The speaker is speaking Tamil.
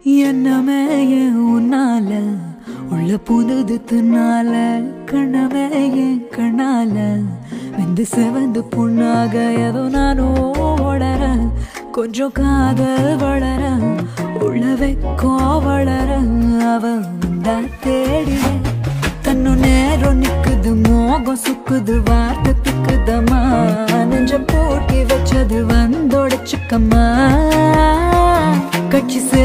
என்னமே ஏன் உன்னால உள்ள புதுது தின்னால கண்ணமே ஏன் கண்ணால வெந்து செவந்து புண்ணாக ஏதோ நானும் வளர கொஞ்சம் காதல் வளர உள்ள வைக்கோ வளர அவ வந்தா தேடிட தன்னு நேரம் நிக்குது மோகம் சுக்குது வார்த்தை திக்குதம்மா நெஞ்ச போட்டி வச்சது வந்தோடச்சுக்கம்மா கட்சி